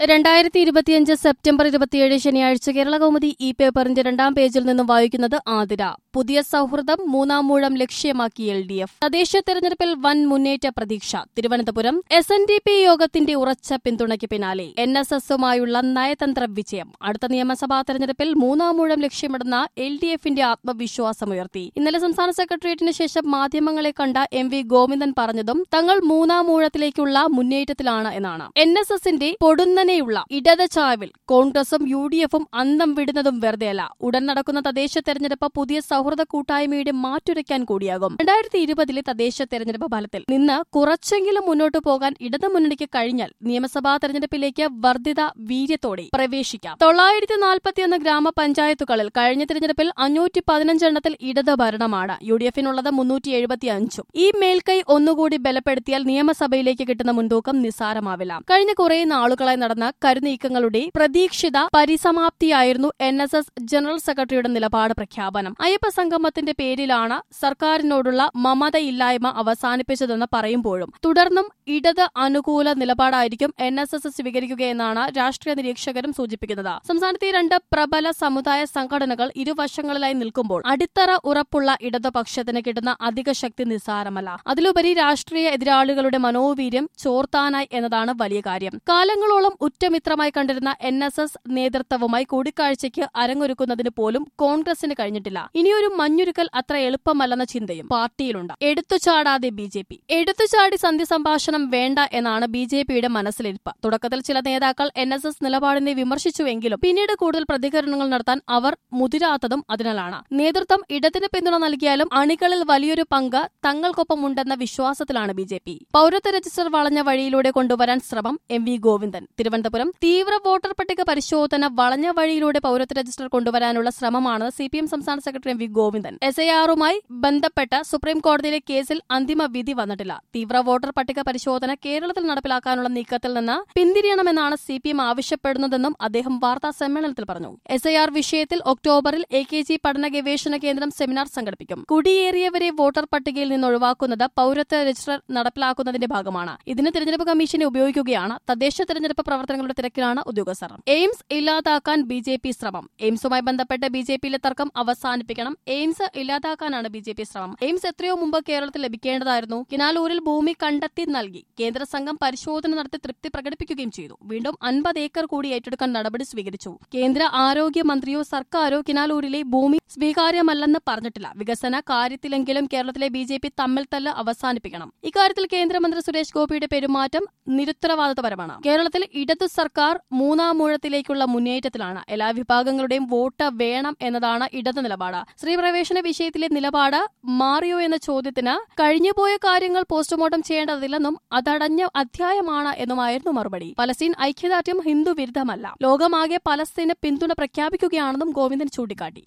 രണ്ടായിരത്തി ഇരുപത്തിയഞ്ച് സെപ്റ്റംബർ ഇരുപത്തിയേഴ് ശനിയാഴ്ച കേരള കൗമുദി ഈ പേപ്പറിന്റെ രണ്ടാം പേജിൽ നിന്നും വായിക്കുന്നത് ആതിര പുതിയ സൗഹൃദം മൂന്നാം മൂഴം ലക്ഷ്യമാക്കി എൽ ഡി എഫ് തദ്ദേശ തെരഞ്ഞെടുപ്പിൽ വൻ മുന്നേറ്റ പ്രതീക്ഷ Thiruvananthapuram S N D P യോഗത്തിന്റെ ഉറച്ച പിന്തുണയ്ക്ക് പിന്നാലെ എൻ എസ് എസുമായുള്ള നയതന്ത്ര വിജയം അടുത്ത നിയമസഭാ തെരഞ്ഞെടുപ്പിൽ മൂന്നാം മൂഴം ലക്ഷ്യമിടുന്ന എൽ ഡി എഫിന്റെ ആത്മവിശ്വാസമുയർത്തി ഇന്നലെ സംസ്ഥാന സെക്രട്ടേറിയറ്റിന് ശേഷം മാധ്യമങ്ങളെ കണ്ട എം വി ഗോവിന്ദൻ പറഞ്ഞതും തങ്ങൾ മൂന്നാം മൂഴത്തിലേക്കുള്ള മുന്നേറ്റത്തിലാണ് എന്നാണ് എൻ എസ് എസിന്റെ പൊടുന്നനെയുള്ള ഇടത് ചായ്വിൽ കോൺഗ്രസും യു ഡി എഫും അന്തം വിടുന്നതും വെറുതെയല്ല ഉടൻ നടക്കുന്ന തദ്ദേശ തെരഞ്ഞെടുപ്പ് പുതിയ സൗഹൃദ കൂട്ടായ്മയുടെ മാറ്റുരയ്ക്കാൻ കൂടിയാകും രണ്ടായിരത്തി ഇരുപതിലെ തദ്ദേശ തെരഞ്ഞെടുപ്പ് ഫലത്തിൽ നിന്ന് കുറച്ചെങ്കിലും മുന്നോട്ടു പോകാൻ ഇടതു മുന്നണിക്ക് കഴിഞ്ഞാൽ നിയമസഭാ തെരഞ്ഞെടുപ്പിലേക്ക് വർദ്ധിത വീര്യത്തോടെ പ്രവേശിക്കാം തൊള്ളായിരത്തി നാൽപ്പത്തിയൊന്ന് ഗ്രാമപഞ്ചായത്തുകളിൽ കഴിഞ്ഞ തെരഞ്ഞെടുപ്പിൽ അഞ്ഞൂറ്റി പതിനഞ്ചെണ്ണത്തിൽ ഇടത് ഭരണമാണ് യു ഡി എഫിനുള്ളത് മുന്നൂറ്റി എഴുപത്തി അഞ്ചും ഈ മേൽക്കൈ ഒന്നുകൂടി ബലപ്പെടുത്തിയാൽ നിയമസഭയിലേക്ക് കിട്ടുന്ന മുൻതൂക്കം നിസ്സാരമാവില്ല കഴിഞ്ഞ കുറെ നാളുകളായി നടന്ന കരുനീക്കങ്ങളുടെ പ്രതീക്ഷിത പരിസമാപ്തിയായിരുന്നു എൻ എസ് എസ് ജനറൽ സെക്രട്ടറിയുടെ നിലപാട് പ്രഖ്യാപനം അയ്യപ്പ സംഗമത്തിന്റെ പേരിലാണ് സർക്കാരിനോടുള്ള മമതയില്ലായ്മ അവസാനിപ്പിച്ചതെന്ന് പറയുമ്പോഴും തുടർന്നും ഇടത് അനുകൂല നിലപാടായിരിക്കും എൻ എസ് എസ് സ്വീകരിക്കുകയെന്നാണ് രാഷ്ട്രീയ നിരീക്ഷകരും സൂചിപ്പിക്കുന്നത് സംസ്ഥാനത്തെ രണ്ട് പ്രബല സമുദായ സംഘടനകൾ ഇരുവശങ്ങളിലായി നിൽക്കുമ്പോൾ അടിത്തറ ഉറപ്പുള്ള ഇടതുപക്ഷത്തിന് കിട്ടുന്ന അധിക ശക്തി നിസ്സാരമല്ല അതിലുപരി രാഷ്ട്രീയ എതിരാളികളുടെ മനോവീര്യം ചോർത്താനായി എന്നതാണ് വലിയ കാര്യം കാലങ്ങളോളം ഉറ്റമിത്രമായി കണ്ടിരുന്ന എൻ എസ് എസ് നേതൃത്വവുമായി കൂടിക്കാഴ്ചയ്ക്ക് അരങ്ങൊരുക്കുന്നതിന് പോലും കോൺഗ്രസിന് കഴിഞ്ഞിട്ടില്ല ഇനിയൊരു മഞ്ഞുരുക്കൽ അത്ര എളുപ്പമല്ലെന്ന ചിന്തയും പാർട്ടിയിലുണ്ട് എടുത്തുചാടാതെ ബി ജെ പി എടുത്തുചാടി സന്ധി സംഭാഷണം വേണ്ട എന്നാണ് ബി ജെ പിയുടെ മനസ്സിലിരിപ്പ് തുടക്കത്തിൽ ചില നേതാക്കൾ എൻ എസ് എസ് നിലപാടിനെ വിമർശിച്ചുവെങ്കിലും പിന്നീട് കൂടുതൽ പ്രതികരണങ്ങൾ നടത്താൻ അവർ മുതിരാത്തതും അതിനാലാണ് നേതൃത്വം ഇടത്തിന് പിന്തുണ നൽകിയാലും അണികളിൽ വലിയൊരു പങ്ക് തങ്ങൾക്കൊപ്പമുണ്ടെന്ന വിശ്വാസത്തിലാണ് ബി ജെ പി പൌരത്വ രജിസ്റ്റർ വളഞ്ഞ വഴിയിലൂടെ കൊണ്ടുവരാൻ ശ്രമം എം വി ഗോവിന്ദൻ തിരുവനന്തപുരം തീവ്ര വോട്ടർ പട്ടിക പരിശോധന വളഞ്ഞ വഴിയിലൂടെ പൌരത്വ രജിസ്റ്റർ കൊണ്ടുവരാനുള്ള ശ്രമമാണ് സി പി എം സംസ്ഥാന secretary M V Govindan S I ആറുമായി ബന്ധപ്പെട്ട സുപ്രീം കോടതിയിലെ കേസിൽ അന്തിമ വിധി വന്നിട്ടില്ല തീവ്ര വോട്ടർ പട്ടിക പരിശോധന കേരളത്തിൽ നടപ്പിലാക്കാനുള്ള നീക്കത്തിൽ നിന്ന് പിന്തിരിയണമെന്നാണ് സി പി എം ആവശ്യപ്പെടുന്നതെന്നും അദ്ദേഹം വാർത്താ സമ്മേളനത്തിൽ പറഞ്ഞു എസ് ഐ ആർ വിഷയത്തിൽ ഒക്ടോബറിൽ എ കെ ജി പഠന ഗവേഷണ കേന്ദ്രം സെമിനാർ സംഘടിപ്പിക്കും കുടിയേറിയവരെ വോട്ടർ പട്ടികയിൽ നിന്ന് ഒഴിവാക്കുന്നത് പൌരത്വ രജിസ്റ്റർ നടപ്പിലാക്കുന്നതിന്റെ ഭാഗമാണ് ഇതിന് തിരഞ്ഞെടുപ്പ് കമ്മീഷനെ ഉപയോഗിക്കുകയാണ് തദ്ദേശ തെരഞ്ഞെടുപ്പ് പ്രവർത്തനങ്ങളുടെ തിരക്കിലാണ് ഉദ്യോഗസ്ഥർ എയിംസ് ഇല്ലാതാക്കാൻ ബി ജെ പി ശ്രമം എയിംസുമായി ബന്ധപ്പെട്ട് ബി ജെ പിയിലെ തർക്കം അവസാനിപ്പിക്കണം എയിംസ് ഇല്ലാതാക്കാനാണ് ബി ജെ പി ശ്രമം എയിംസ് എത്രയോ മുമ്പ് കേരളത്തിൽ ലഭിക്കേണ്ടതായിരുന്നു കിനാലൂരിൽ ഭൂമി കണ്ടെത്തി നൽകി കേന്ദ്ര സംഘം പരിശോധന നടത്തി തൃപ്തി പ്രകടിപ്പിക്കുകയും ചെയ്തു വീണ്ടും അൻപത് ഏക്കർ കൂടി ഏറ്റെടുക്കാൻ നടപടി സ്വീകരിച്ചു കേന്ദ്ര ആരോഗ്യമന്ത്രിയോ സർക്കാരോ കിനാലൂരിലെ ഭൂമി സ്വീകാര്യമല്ലെന്ന് പറഞ്ഞിട്ടില്ല വികസന കാര്യത്തിലെങ്കിലും കേരളത്തിലെ ബി ജെ പി തമ്മിൽ തല്ല് അവസാനിപ്പിക്കണം ഇക്കാര്യത്തിൽ കേന്ദ്രമന്ത്രി സുരേഷ് ഗോപിയുടെ പെരുമാറ്റം നിരുത്തരവാദിത്തപരമാണ് കേരളത്തിൽ ഇടതു സർക്കാർ മൂന്നാം മൂഴത്തിലേക്കുള്ള മുന്നേറ്റത്തിലാണ് എല്ലാ വിഭാഗങ്ങളുടെയും വോട്ട് വേണം എന്നതാണ് ഇടത് നിലപാട് സ്ത്രീപ്രവേശന വിഷയത്തിലെ നിലപാട് മാറിയോ എന്ന ചോദ്യത്തിന് കഴിഞ്ഞുപോയ കാര്യങ്ങൾ പോസ്റ്റ്മോർട്ടം ചെയ്യേണ്ടതില്ലെന്നും അതടഞ്ഞ അധ്യായമാണ് എന്നുമായിരുന്നു മറുപടി പലസ്തീൻ ഐക്യദാർഢ്യം ഹിന്ദു വിരുദ്ധമല്ല ലോകമാകെ പലസ്തീന് പിന്തുണ പ്രഖ്യാപിക്കുകയാണെന്നും ഗോവിന്ദൻ ചൂണ്ടിക്കാട്ടി